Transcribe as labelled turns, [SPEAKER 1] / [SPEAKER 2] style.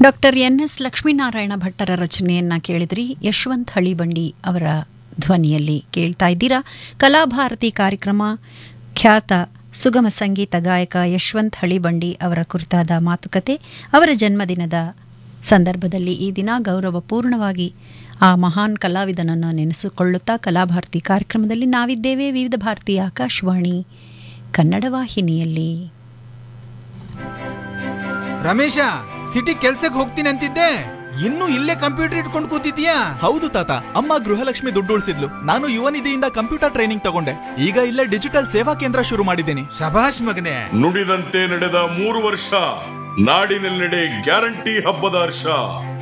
[SPEAKER 1] doctor N S Lakshminarayana ಭಟ್ಟರ ರಚನೆಯನ್ನ ಕೇಳಿದ್ರಿ ಯಶವಂತ್ ಹಳಿಬಂಡಿ ಅವರ ಧ್ವನಿಯಲ್ಲಿ ಕೇಳ್ತಾ ಇದ್ದೀರಾ ಕಲಾಭಾರತಿ ಕಾರ್ಯಕ್ರಮ ಖ್ಯಾತ ಸುಗಮ ಸಂಗೀತ ಗಾಯಕ ಯಶವಂತ್ ಹಳಿಬಂಡಿ ಅವರ ಕುರಿತಾದ ಮಾತುಕತೆ ಅವರ ಜನ್ಮದಿನದ ಸಂದರ್ಭದಲ್ಲಿ ಈ ದಿನ ಗೌರವಪೂರ್ಣವಾಗಿ ಆ ಮಹಾನ್ ಕಲಾವಿದನನ್ನು ನೆನೆಸಿಕೊಳ್ಳುತ್ತಾ ಕಲಾಭಾರತಿ ಕಾರ್ಯಕ್ರಮದಲ್ಲಿ ನಾವಿದ್ದೇವೆ ವಿವಿಧ ಭಾರತೀಯ ಆಕಾಶವಾಣಿ ಕನ್ನಡ ವಾಹಿನಿಯಲ್ಲಿ
[SPEAKER 2] ರಮೇಶ ಸಿಟಿ ಕೆಲ್ಸಕ್ಕೆ ಹೋಗ್ತೀನಿ ಅಂತಿದ್ದೆ ಇನ್ನೂ ಇಲ್ಲೇ ಕಂಪ್ಯೂಟರ್ ಇಟ್ಕೊಂಡು ಕೂತಿದ್ಯಾ
[SPEAKER 3] ಹೌದು ತಾತ ಅಮ್ಮ ಗೃಹಲಕ್ಷ್ಮಿ ದುಡ್ಡು ಉಳಿಸಿದ್ಲು ನಾನು ಯುವ ನಿಧಿಯಿಂದ ಕಂಪ್ಯೂಟರ್ ಟ್ರೈನಿಂಗ್ ತಗೊಂಡೆ ಈಗ ಇಲ್ಲೇ ಡಿಜಿಟಲ್ ಸೇವಾ ಕೇಂದ್ರ ಶುರು ಮಾಡಿದ್ದೀನಿ
[SPEAKER 2] ಶಭಾಷ್ ಮಗನೇ
[SPEAKER 4] ನುಡಿದಂತೆ ನಡೆದ ಮೂರು ವರ್ಷ ನಾಡಿನೆಲ್ಲೆಡೆ ಗ್ಯಾರಂಟಿ ಹಬ್ಬದ ಹರ್ಷ